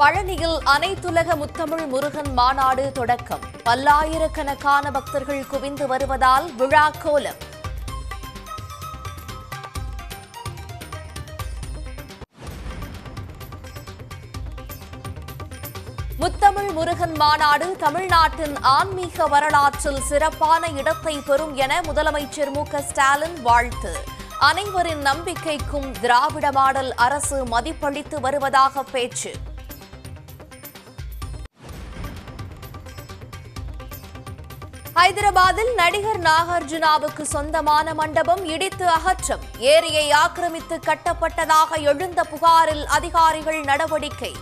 பழனியில் அனைத்துலக முத்தமிழ் முருகன் மாநாடு தொடக்கம் பல்லாயிரக்கணக்கான பக்தர்கள் குவிந்து வருவதால் விழா கோலம் முத்தமிழ் முருகன் மாநாடு தமிழ்நாட்டின் ஆன்மீக வரலாற்றில் சிறப்பான இடத்தை பெறும் என முதலமைச்சர் மு க ஸ்டாலின் வாழ்த்து அனைவரின் நம்பிக்கைக்கும் திராவிட மாடல் அரசு மதிப்பளித்து வருவதாக பேச்சு ஹைதராபாத்தில் நடிகர் நாகார்ஜுனாவுக்கு சொந்தமான மண்டபம் இடித்து அகற்றம் ஏரியை ஆக்கிரமித்து கட்டப்பட்டதாக எழுந்த புகாரில் அதிகாரிகள் நடவடிக்கை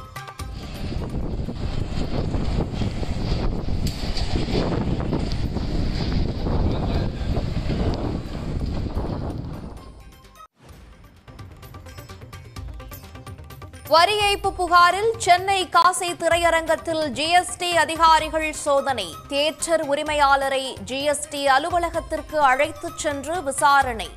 வரி ஏய்ப்பு புகாரில் சென்னை காசை திரையரங்கத்தில் ஜிஎஸ்டி அதிகாரிகள் சோதனை தியேட்டர் உரிமையாளரை ஜிஎஸ்டி அலுவலகத்திற்கு அழைத்துச் சென்று விசாரணை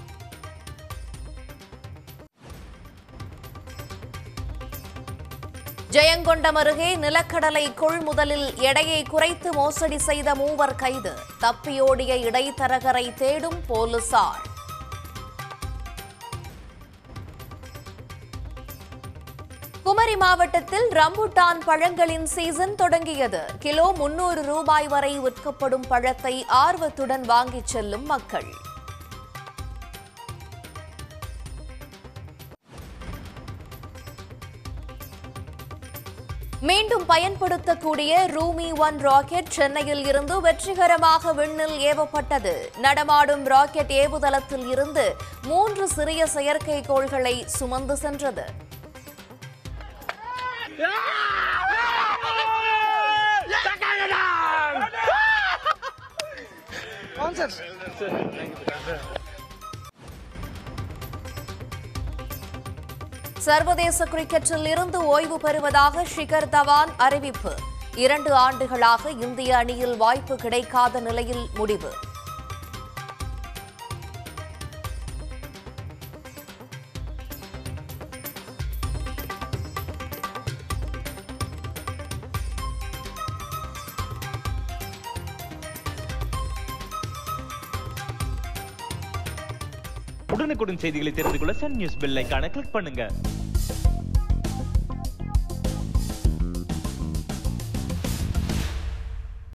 ஜெயங்கொண்டம் அருகே நிலக்கடலை கொள்முதலில் எடையை குறைத்து மோசடி செய்த மூவர் கைது தப்பியோடிய இடைத்தரகரை தேடும் போலீசார் குமரி மாவட்டத்தில் ரம்புட்டான் பழங்களின் சீசன் தொடங்கியது கிலோ முன்னூறு ரூபாய் வரை விற்கப்படும் பழத்தை ஆர்வத்துடன் வாங்கிச் செல்லும் மக்கள் மீண்டும் பயன்படுத்தக்கூடிய ரூமி ஒன் ராக்கெட் சென்னையில் இருந்து வெற்றிகரமாக விண்ணில் ஏவப்பட்டது நடமாடும் ராக்கெட் ஏவுதளத்தில் இருந்து மூன்று சிறிய செயற்கைக்கோள்களை சுமந்து சென்றது சர்வதேச கிரிக்கெட்டில் இருந்து ஓய்வு பெறுவதாக ஷிகர் தவான் அறிவிப்பு இரண்டு ஆண்டுகளாக இந்திய அணியில் வாய்ப்பு கிடைக்காத நிலையில் முடிவு உடனுக்குடன் செய்திகளை தெரிந்து கொள்ள சன் நியூஸ் பெல் ஐகானை கிளிக் பண்ணுங்க